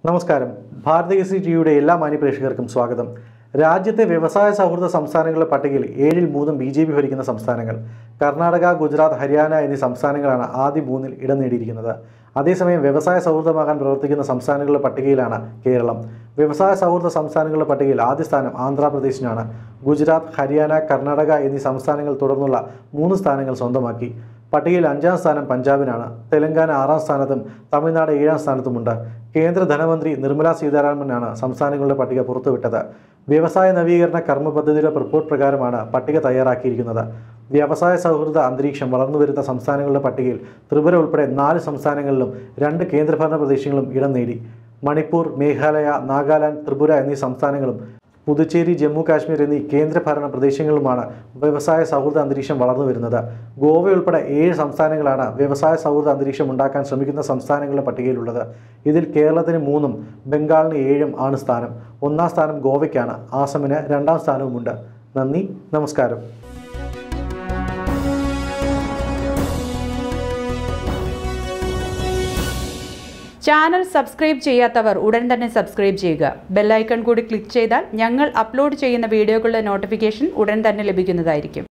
നമസ്കാരം ഭാരതീയ ടിവിയുടെ എല്ലാ മാന്യപ്രേക്ഷകർക്കും സ്വാഗതം രാജ്യത്തെ വ്യവസായ സൗഹൃദ സംസ്ഥാനങ്ങളുടെ പട്ടികയിൽ ഏഴിൽ മൂന്നും ബി ജെ പി ഭരിക്കുന്ന സംസ്ഥാനങ്ങൾ കർണാടക ഗുജറാത്ത് ഹരിയാന എന്നീ സംസ്ഥാനങ്ങളാണ് ആദ്യ മൂന്നിൽ ഇടം നേടിയിരിക്കുന്നത് അതേസമയം വ്യവസായ സൗഹൃദമാകാൻ പ്രവർത്തിക്കുന്ന സംസ്ഥാനങ്ങളുടെ പട്ടികയിലാണ് കേരളം വ്യവസായ സൗഹൃദ സംസ്ഥാനങ്ങളുടെ പട്ടികയിൽ ആദ്യ സ്ഥാനം ആന്ധ്രാപ്രദേശിനാണ് ഗുജറാത്ത് ഹരിയാന കർണാടക എന്നീ സംസ്ഥാനങ്ങൾ തുടർന്നുള്ള മൂന്ന് സ്ഥാനങ്ങൾ സ്വന്തമാക്കി പട്ടികയിൽ അഞ്ചാം സ്ഥാനം പഞ്ചാബിനാണ് തെലങ്കാന ആറാം സ്ഥാനത്തും തമിഴ്നാട് ഏഴാം സ്ഥാനത്തുമുണ്ട് കേന്ദ്ര ധനമന്ത്രി നിർമ്മല സീതാരാമനാണ് സംസ്ഥാനങ്ങളുടെ പട്ടിക പുറത്തുവിട്ടത് വ്യവസായ നവീകരണ കർമ്മ പദ്ധതിയുടെ റിപ്പോർട്ട് പ്രകാരമാണ് പട്ടിക തയ്യാറാക്കിയിരിക്കുന്നത് വ്യവസായ സൗഹൃദ അന്തരീക്ഷം വളർന്നുവരുന്ന സംസ്ഥാനങ്ങളുടെ പട്ടികയിൽ ത്രിപുര ഉൾപ്പെടെ നാല് സംസ്ഥാനങ്ങളിലും രണ്ട് കേന്ദ്രഭരണ പ്രദേശങ്ങളും ഇടം നേടി മണിപ്പൂർ മേഘാലയ നാഗാലാൻഡ് ത്രിപുര എന്നീ സംസ്ഥാനങ്ങളും പുതുച്ചേരി ജമ്മു കാശ്മീർ എന്നീ കേന്ദ്രഭരണ പ്രദേശങ്ങളിലുമാണ് വ്യവസായ സൗഹൃദ അന്തരീക്ഷം വളർന്നു വരുന്നത് ഗോവ ഉൾപ്പെടെ ഏഴ് സംസ്ഥാനങ്ങളാണ് വ്യവസായ സൗഹൃദ അന്തരീക്ഷം ഉണ്ടാക്കാൻ ശ്രമിക്കുന്ന സംസ്ഥാനങ്ങളുടെ പട്ടികയിലുള്ളത് ഇതിൽ കേരളത്തിന് മൂന്നും ബംഗാളിന് ഏഴും ആണ് സ്ഥാനം ഒന്നാം സ്ഥാനം ഗോവയ്ക്കാണ് ആസമിന് രണ്ടാം സ്ഥാനവുമുണ്ട് നന്ദി നമസ്കാരം ചാനൽ സബ്സ്ക്രൈബ് ചെയ്യാത്തവർ ഉടൻ തന്നെ സബ്സ്ക്രൈബ് ചെയ്യുക ബെല്ലൈക്കൺ കൂടി ക്ലിക്ക് ചെയ്താൽ ഞങ്ങൾ അപ്ലോഡ് ചെയ്യുന്ന വീഡിയോകളുടെ നോട്ടിഫിക്കേഷൻ ഉടൻ തന്നെ ലഭിക്കുന്നതായിരിക്കും